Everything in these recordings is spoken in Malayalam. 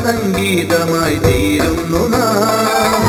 സംഗീതമായി തീരുന്നു നാം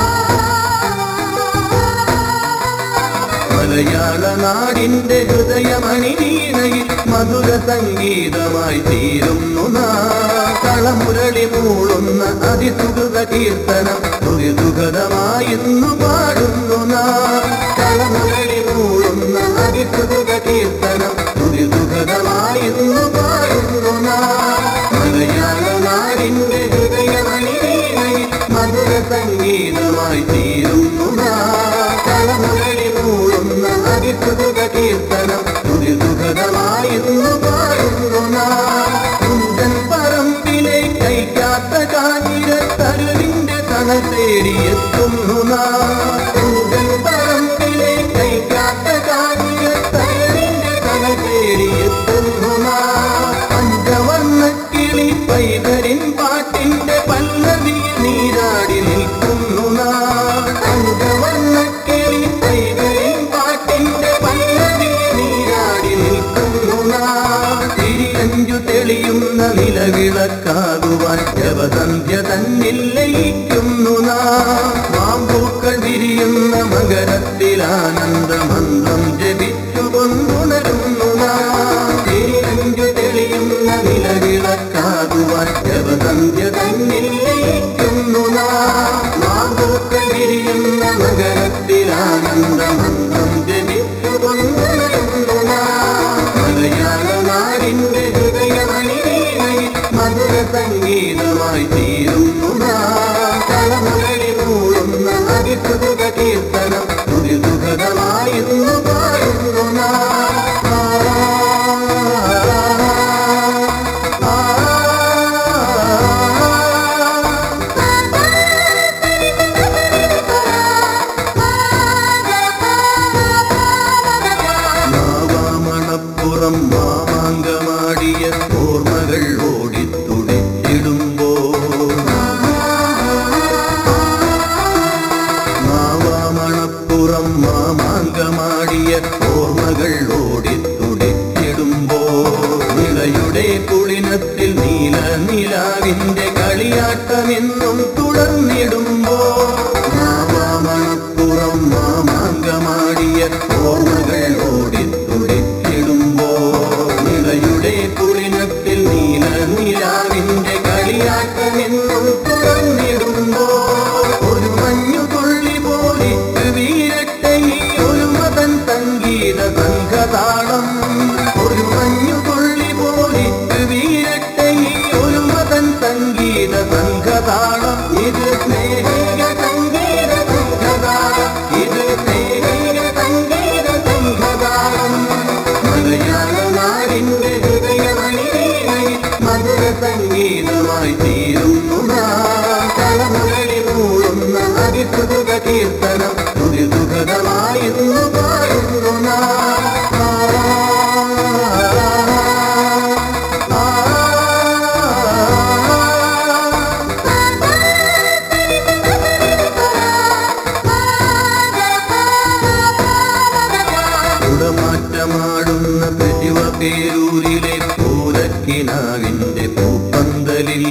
മലയാള നാടിന്റെ ഹൃദയമണി വീണയിൽ മധുര സംഗീതമായി തീരുന്നു നാം കളമുരളി മൂളുന്ന അതിസുഹൃത കീർത്തനം സുഖദമായിന്നു പാടുന്നു നാം കളമുരളി മൂളുന്ന അതിസുഹൃത കീർത്തനം സുഖദമായിന്നു പാടുന്നു നാം മലയാള നാടിന്റെ ഹൃദയമണി വീണയിൽ മധുര സംഗീതമായി തീരുന്നു നാം കളമുരളി മൂളുന്ന അതിസുഖ കീർത്തനം സുഖദമായിന്നു പാടുന്നു നാം കുഞ്ചൻ പറമ്പിലെ കൈക്കാത്ത കാഞ്ഞിരത്തരുവിന്റെ തണൽ തേടിയെത്തുന്നു നാം കുഞ്ചൻ പറമ്പിലെ കൈക്കാത്ത കാഞ്ഞിരത്തരുവിന്റെ തണൽ തേടിയെത്തുന്നു നാം പഞ്ചവർണ്ണ കിളി പൈതരിൻ പാട്ടിന്റെ പല്ലവിയിൽ നീരാടി നിൽക്കുന്നു നാം പഞ്ചവർണ്ണ കിളി പൈതരിൻ പാട്ടിന്റെ പല്ലവിയിൽ നീരാടി നിൽക്കുന്നു നാം തിരിയഞ്ചു തെളിയുന്ന നിലവിളക്കാകുവാൻ ജവസന്ധ്യ തന്നിൽ ലയിക്കുന്നു നാം മാമ്പൂക്കൾ വിരിയുന്ന മകരത്തിൽ ആനന്ദമന്ത്രം ജപിച്ചു കൊണ്ടുണരുന്നു നാം തിരിയഞ്ചു തെളിയുന്ന നിലവിളക്കാകുവാൻ ജവസന്ധ്യ തന്നിൽ ലയിക്കുന്നു നാം മാമ്പൂക്കൾ വിരിയുന്ന മകരത്തിൽ ആനന്ദമന്ത്രം ജപിച്ചു കൊണ്ടുണരുന്നു നാം മലയാള നാടിന്റെ ഹൃദയമണി വീണയിൽ മധുര സംഗീതമായി തീരുന്നു നാം കളമുരളി മൂളുന്ന അതിസുഖ കീർത്തനം സുഖദമായിരുന്നു പാടുന്നു നാം ആ, ആ, മാവാമണപ്പുറം മാമാങ്കമാടിയ ഓർമ്മകൾ ഓടിത്തുടിച്ചിടുമ്പോൾ മാവാമണപ്പുറം മാമാങ്കമാടിയ ഓർമ്മകൾ ഓടിത്തുടിച്ചിടുമ്പോൾ നിളയുടെ കുളിനത്തിൽ നീല നിലാവിന്റെ കളിയാട്ടമെന്നും തുടർന്നിടുമ്പോൾ മാവാമണപ്പുറം മാമാങ്കമാടിയ ഓർമ്മകൾ ഓടിത്തുടിച്ചിടുമ്പോൾ നിളയുടെ കുളിനത്തിൽ നീല നിലാവിന്റെ കളിയാട്ടമെന്നും തുടർന്നിടുമ്പോൾ ഒരു മഞ്ഞു തുള്ളി പോലെ വീരട്ടെ ഈ ഒരു മതൻ സംഗീത സംഘതാളം ഒരു മഞ്ഞു തുള്ളി പോലെ വീരട്ടെ ഈ ഒരു മതൻ സംഗീത സംഘതാളം ഇത് സ്നേഹിക സംഗീത സംഘതാളം ഇത് സ്നേഹിക സംഗീത സംഘതാളം മലയാള നാടിന്റെ ഹൃദയമണി വീണയിൽ മധുര സംഗീതമായി തീരുന്നു നാം കളമുരളി മൂളുന്ന അതിസുഖ കീർത്തനം സുഖദമായിരുന്നു പാടുന്നു നാം ആ, ആ, കുടമാറ്റമാടുന്ന പ്രതിവ പേരൂരിലെ പൂരക്കിനാവിന്റെ പൂപ്പന്തലിൽ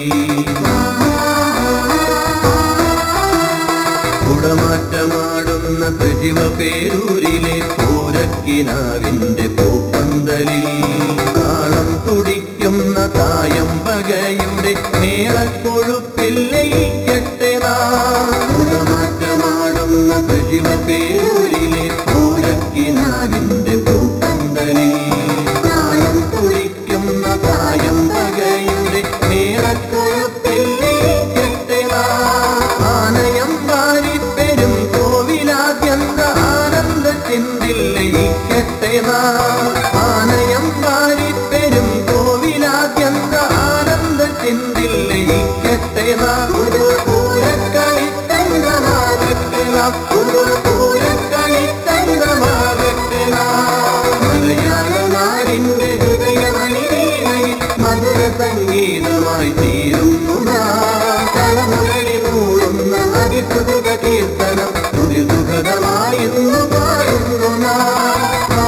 കുടമാറ്റമാടുന്ന പ്രതിവ പേരൂരിലെ പൂരക്കിനാവിന്റെ പൂപ്പന്തലിൽ കാളം തുടിക്കുന്ന തായമ്പകയുടെ മേളക്കൊഴുപ്പിൽ ലയിക്കട്ടെ നാം കുടമാറ്റമാടുന്ന പ്രതിവ പേരൂരിലെ പൂരക്കിനാവിന്റെ പൂപ്പന്തലിൽ കാളം തുടിക്കുന്ന തായമ്പകയുടെ മേളക്കൊഴുപ്പിൽ ലയിക്കട്ടെ നാം ആനയം വാരിപ്പെരും കോവിലാദ്യന്ത ആനന്ദ ചിന്തിൽ ലയിക്കട്ടെ നാം ആനയം വാരിപ്പെരും കോവിലാദ്യന്ത ആനന്ദ ചിന്തിൽ ലയിക്കട്ടെ നാം ഒരു പൂരക്കളിത്തങ്കമാകട്ടെ നാം ഒരു പൂരക്കളിത്തങ്കമാകട്ടെ നാം മലയാള നാടിന്റെ ഹൃദയമണി വീണയിൽ മധുര സംഗീതമായി തീരുന്നു നാം കളമുരളി മൂളുന്ന അതിസുഖ കീർത്തനം സുഖദമായിരുന്നു പാടുന്നു നാം ആ,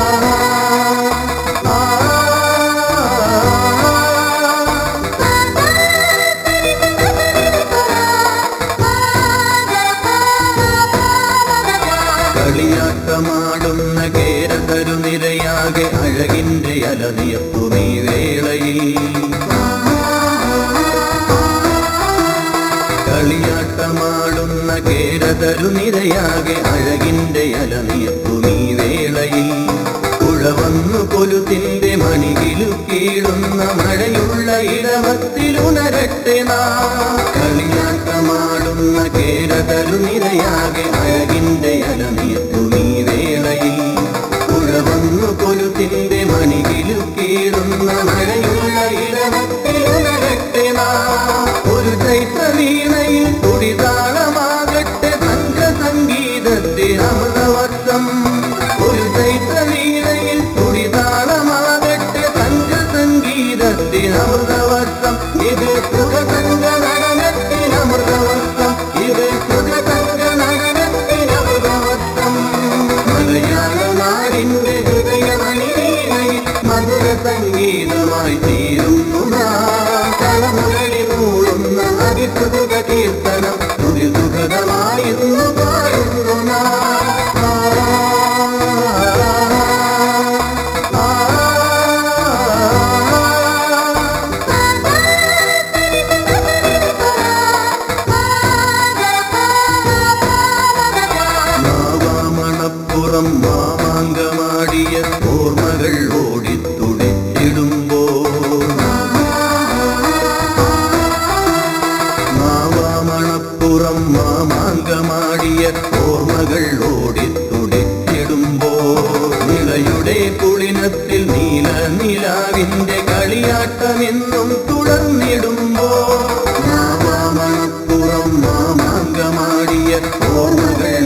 ആ, ആ, അഴകിന്റെ അലനിയപ്പുമീ വേളയിൽ കളിയാട്ടമാടുന്ന കേരതരു നിരയാകെ അഴകിന്റെ അലനിയപ്പുമീ വേളയിൽ കുഴവന്നു കൊലുതിന്റെ മണികിലു കീഴുന്ന മഴയുള്ള ഇടവത്തിലുണരട്ടെ നാ കളിയാട്ടമാടുന്ന കേരതരു നിരയാകെ അഴകിന്റെ അലനിയപ്പുമീ വേളയിൽ കുഴവന്നു കൊലുതിന്റെ മണികിലു കീഴുന്ന മഴയുള്ള ഇടവത്തിലുണരട്ടെ നാ ഒരു ചൈത്ര വീണയിൽ തുടിതാളമാകട്ടെ സംഘ സംഗീതത്തെ അമൃതവർഷം ഒരു ചൈത്ര വീണയിൽ തുടിതാളമാകട്ടെ സംഘ സംഗീതത്തെ അമൃതവർഷം ഇത് സുഖസംഗ നടനത്തിൽ അമൃതവർഷം ഇത് സുഖസംഗ നടനത്തിൽ അമൃതവർഷം മലയാള നാടിന്റെ ഹൃദയമണിയിൽ മധുര സംഗീതമായി തീരുന്നു നാം തലമുറയിൽ മൂളുന്ന അതിസുഖ കീർത്തനം സുഖസുഖതമായിരുന്നു പാടുന്നു നാം ആ, ആ, മാവാമണപ്പുറം മാമാങ്കമാടിയ ഓർമ്മകൾ ഓടിത്തുടിച്ചിടുമ്പോൾ മാവാമണപ്പുറം മാമാങ്കമാടിയ ഓർമ്മകൾ ഓടിത്തുടിച്ചിടുമ്പോൾ നിളയുടെ കുളിനത്തിൽ നീല നിലാവിന്റെ കളിയാട്ടമെന്നും തുടർന്നിടുമ്പോൾ മാവാമണപ്പുറം മാമാങ്കമാടിയ ഓർമ്മകൾ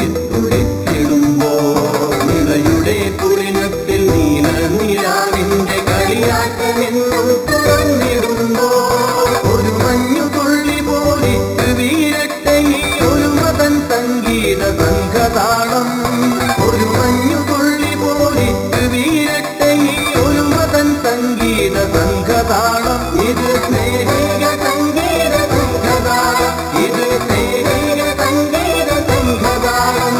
ഓടിത്തുടിച്ചിടുമ്പോൾ നിളയുടെ കുളിനത്തിൽ നീല നിലാവിന്റെ കളിയാട്ടമെന്നും തുടർന്നിടുമ്പോൾ ഒരു മഞ്ഞു തുള്ളി പോലിട്ട് വീരട്ടെ ഈ ഒരു മതൻ സംഗീത സംഘതാളം ഒരു മഞ്ഞു തുള്ളി പോലിട്ട് വീരട്ടെ ഈ ഒരു മതൻ സംഗീത സംഘതാളം ഇത് സ്നേഹിക സംഗീത സംഘതാളം ഇത് സ്നേഹിക സംഗീത സംഘതാളം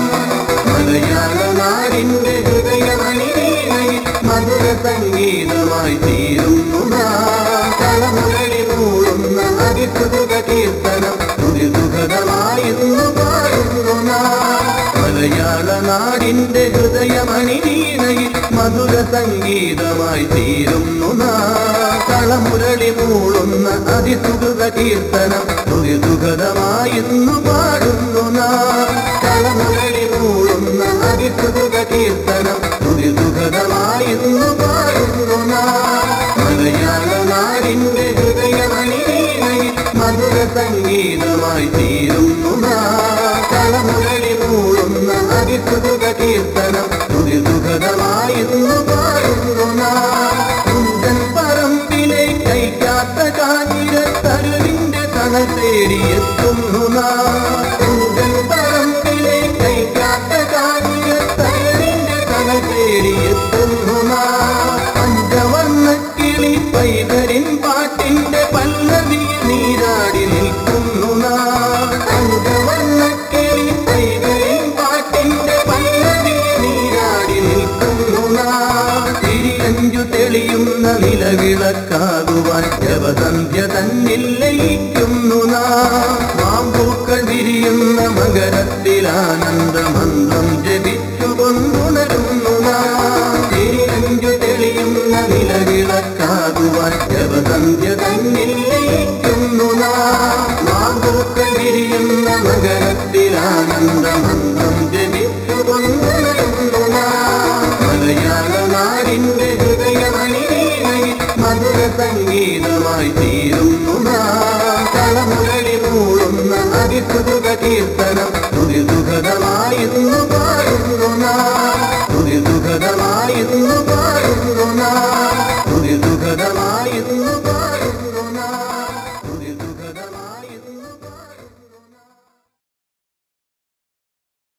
മലയാള നാടിന്റെ ഹൃദയമണിയിൽ മധുര സംഗീതമായി തീരുന്നു നാം തലമുറയിൽ മൂളുന്ന അതിസുഖ കീർത്തനം സുഖസുഖതമായിരുന്നു പാടുന്നു നാം മലയാള നാടിന്റെ ഹൃദയമണിയിൽ മധുര സംഗീതമായി തീരുന്നു നാം കളമുരളി മൂളുന്ന അതിസുഖ കീർത്തനം സുഖസുഖതമായിരുന്നു പാടുന്നു നാം കളമുരളി മൂളുന്ന അതിസുഖ കീർത്തനം സുഖസുഖതമായിരുന്നു പാടുന്നു നാം മലയാള നാടിന്റെ ഹൃദയമണിയിൽ മധുര സംഗീതമായി തീരുന്നു നാം കളമുരളി മൂളുന്ന അതിസുഖ കീർത്തനം സുഖസുഖതമായിരുന്നു പാടുന്നു നാം കുഞ്ചൻ പറമ്പിലെ കൈക്കാത്ത കാഞ്ഞിരത്തരുവിന്റെ തണൽ തേടിയെത്തുന്നു നാം കുഞ്ചൻ പറമ്പിലെ കൈക്കാത്ത കാഞ്ഞിരത്തരുവിന്റെ തണൽ തേടിയെത്തുന്നു നാം പഞ്ചവർണ്ണ കിളി പൈതരിൻ പാട്ടിന്റെ പല്ലവിയിൽ നീരാടി നിൽക്കുന്നു നാം പഞ്ചവർണ്ണ കിളി പൈതരിൻ പാട്ടിന്റെ പല്ലവിയിൽ നീരാടി നിൽക്കുന്നു നാം തിരിയഞ്ചു തെളിയുന്ന നിലവിളക്കാകുവാൻ ജപസന്ധ്യ തന്നിൽ ലയിക്കുന്നു നാം മാമ്പൂക്കൾ വിരിയുന്ന മകരത്തിൽ ആനന്ദമന്ത്രം ജപിച്ചു കൊണ്ടുണരുന്നു നാം തിരിയഞ്ചു തെളിയുന്ന നിലവിളക്കാകുവാൻ ജപസന്ധ്യ തന്നിൽ